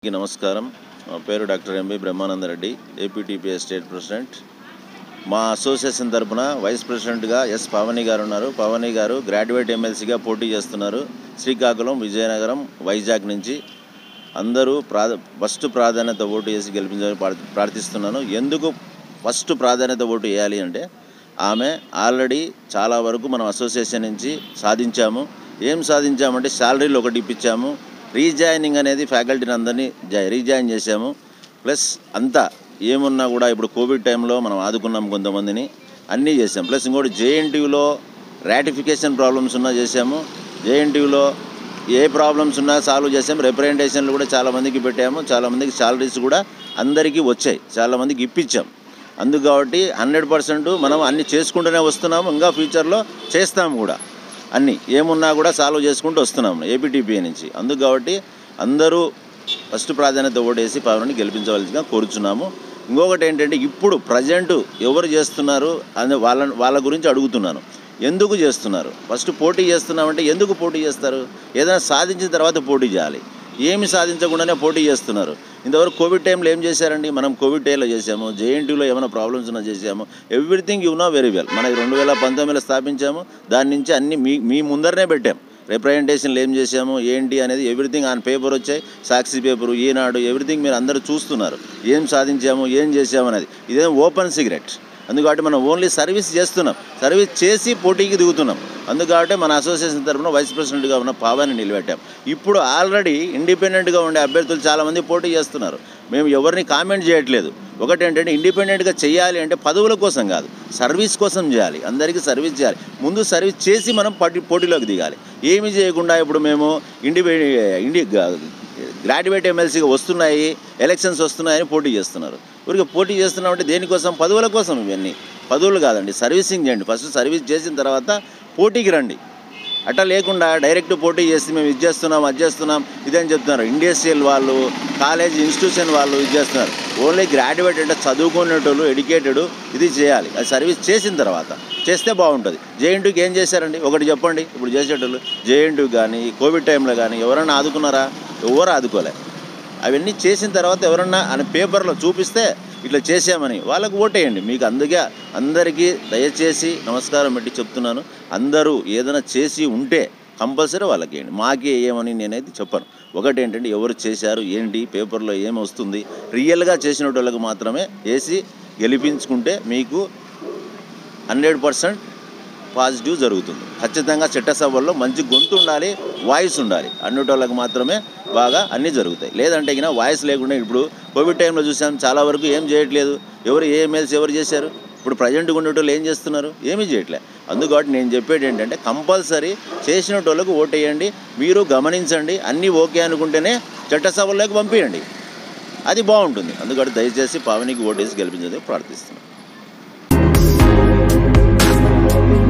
అందరికీ నమస్కారం నా పేరు doctor MB Brahmanandareddy APTPA state president మా అసోసియేషన్ తరపున వైస్ ప్రెసిడెంట్గా ఎస్ పవని గారు ఉన్నారు పవని గారు గ్రాడ్యుయేట్ ఎమ్మెల్సీగా పోటీ చేస్తున్నారు శ్రీకాకుళం విజయనగరం వైజాగ్ నుంచి అందరూ ప్రా ఫస్ట్ ప్రాధాన్యత ఓటు వేసి గెలిపించాలని ప్రార్థి- ప్రార్థిస్తున్నాను ఎందుకు ఫస్ట్ ప్రాధాన్యత ఓటు వేయాలి అంటే ఆమె ఆల్రెడీ చాలా వరకు మనం అసోసియేషన్ నుంచి సాధించాము ఏం సాధించామంటే శాలరీలు ఒకటి ఇప్పించాము రీజాయినింగ్ అనేది ఫ్యాకల్టీని అందరినీ జా- రీజాయిన్ చేశాము ప్లస్ అంతా ఏమున్నా కూడా ఇప్పుడు కోవిడ్ టైంలో మనం ఆదుకున్నాం కొంతమందిని అన్నీ చేసాం ప్లస్ ఇంకోటి జేఎన్టీయూలో రాటిఫికేషన్ ప్రాబ్లమ్స్ ఉన్నా చేసాము జేఎన్టీయూలో ఏ ప్రాబ్లమ్స్ ఉన్నా సాల్వ్ చేసాం రిప్రజెంటేషన్లు కూడా చాలామందికి పెట్టాము చాలామందికి శాలరీస్ కూడా అందరికీ వచ్చాయి చాలామందికి ఇప్పించాం అందుకు కాబట్టి హండ్రెడ్ పర్సెంట్ మనం అన్ని చేసుకుంటూనే వస్తున్నాము ఇంకా ఫ్యూచర్లో చేస్తాము కూడా అన్నీ ఏమున్నా కూడా సాల్వ్ చేసుకుంటూ వస్తున్నాము ఏపీటీపీఏ నుంచి అందుకు కాబట్టి అందరూ ఫస్ట్ ప్రాధాన్యత ఓటేసి పవన్ని గెలిపించవలసిగా కోరుచున్నాము ఇంకొకటి ఏంటంటే ఇప్పుడు ప్రజెంట్ ఎవరు చేస్తున్నారు అని వాళ్ళ వాళ్ళ గురించి అడుగుతున్నాను ఎందుకు చేస్తున్నారు ఫస్ట్ పోటీ చేస్తున్నామంటే ఎందుకు పోటీ చేస్తారు ఏదైనా సాధించిన తర్వాత పోటీ చేయాలి ఏమి సాధించకుండానే పోటీ చేస్తున్నారు ఇంతవరకు కోవిడ్ టైంలో ఏం చేశారండి మనం కోవిడ్ టైంలో చేసాము జేఎన్టీలో ఏమైనా ప్రాబ్లమ్స్ ఉన్నా చేసాము everything you know very well మనకి రెండు వేల పంతొమ్మిదిలో స్థాపించాము దాని నుంచి అన్ని మీ మీ ముందరనే పెట్టాం రిప్రజెంటేషన్లు ఏం చేసాము ఏంటి అనేది ఎవ్రీథింగ్ ఆన్ పేపర్ వచ్చాయి సాక్షి పేపరు ఈనాడు ఎవ్రీథింగ్ మీరు అందరూ చూస్తున్నారు ఏం సాధించాము ఏం చేసాము అనేది ఇదేం ఓపెన్ సిగరెట్ అందుకబట్టి మనం ఓన్లీ సర్వీస్ చేస్తున్నాం సర్వీస్ చేసి పోటీకి దిగుతున్నాం అందుకబట్టి మన అసోసియేషన్ తరఫున వైస్ ప్రెసిడెంట్గా ఉన్న పావాని నిలబెట్టాం ఇప్పుడు ఆల్రెడీ ఇండిపెండెంట్గా ఉండే అభ్యర్థులు చాలామంది పోటీ చేస్తున్నారు మేము ఎవరిని కామెంట్ చేయట్లేదు ఒకటి ఏంటంటే ఇండిపెండెంట్గా చేయాలి అంటే పదవుల కోసం కాదు సర్వీస్ కోసం చేయాలి అందరికీ సర్వీస్ చేయాలి ముందు సర్వీస్ చేసి మనం పోటీ పోటీలోకి దిగాలి ఏమీ చేయకుండా ఇప్పుడు మేము ఇండిపె ఇండి గ్రాడ్యుయేట్ ఎమ్మెల్సీగా వస్తున్నాయి ఎలక్షన్స్ వస్తున్నాయని పోటీ చేస్తున్నారు ఊరికి పోటీ చేస్తున్నామంటే దేనికోసం పదవుల కోసం ఇవన్నీ పదవులు కాదండి సర్వీసింగ్ చేయండి ఫస్ట్ సర్వీస్ చేసిన తర్వాత పోటీకి రండి అట్లా లేకుండా డైరెక్ట్ పోటీ చేసి మేము ఇది చేస్తున్నాం అది చేస్తున్నాం ఇదని చెప్తున్నారు ఇండస్ట్రియల్ వాళ్ళు కాలేజ్ ఇన్స్టిట్యూషన్ వాళ్ళు ఇది చేస్తున్నారు ఓన్లీ గ్రాడ్యుయేట్ అంటే చదువుకునేటోళ్ళు ఎడ్యుకేటెడ్ ఇది చేయాలి అది సర్వీస్ చేసిన తర్వాత చేస్తే బాగుంటుంది జేఎన్టీకి ఏం చేశారండి ఒకటి చెప్పండి ఇప్పుడు చేసేటోళ్ళు జేఎన్టీ కానీ కోవిడ్ టైంలో కానీ ఎవరన్నా ఆదుకున్నారా ఎవరు ఆదుకోలే అవన్నీ చేసిన తర్వాత ఎవరన్నా అని పేపర్లో చూపిస్తే ఇట్లా చేసామని వాళ్ళకు ఓటేయండి మీకు అందుకే అందరికీ దయచేసి నమస్కారం పెట్టి చెప్తున్నాను అందరూ ఏదైనా చేసి ఉంటే కంపల్సరీ వాళ్ళకి వేయండి మాకే ఏమని నేనైతే చెప్పను ఒకటి ఏంటంటే ఎవరు చేశారు ఏంటి పేపర్లో ఏం వస్తుంది రియల్గా చేసిన వాళ్ళకి మాత్రమే వేసి గెలిపించుకుంటే మీకు హండ్రెడ్ పర్సెంట్ పాజిటివ్ జరుగుతుంది ఖచ్చితంగా చట్టసభల్లో మంచి గొంతు ఉండాలి వాయిస్ ఉండాలి అన్నిటోళ్ళకి మాత్రమే బాగా అన్నీ జరుగుతాయి లేదంటే కినా వాయిస్ లేకుండా ఇప్పుడు కోవిడ్ టైంలో చూసాం చాలా వరకు ఏం చేయట్లేదు ఎవరు ఏ ఎమ్మెల్సీ ఎవరు చేశారు ఇప్పుడు ప్రజెంట్గా ఉండేటోళ్ళు ఏం చేస్తున్నారు ఏమీ చేయట్లే అందుకని నేను చెప్పేది ఏంటంటే కంపల్సరీ చేసినటోళ్ళకు ఓటేయండి మీరు గమనించండి అన్నీ ఓకే అనుకుంటేనే చట్టసభల్లోకి పంపించండి అది బాగుంటుంది అందుకని దయచేసి పావనికి ఓటేసి గెలిపించేందుకు ప్రార్థిస్తున్నాను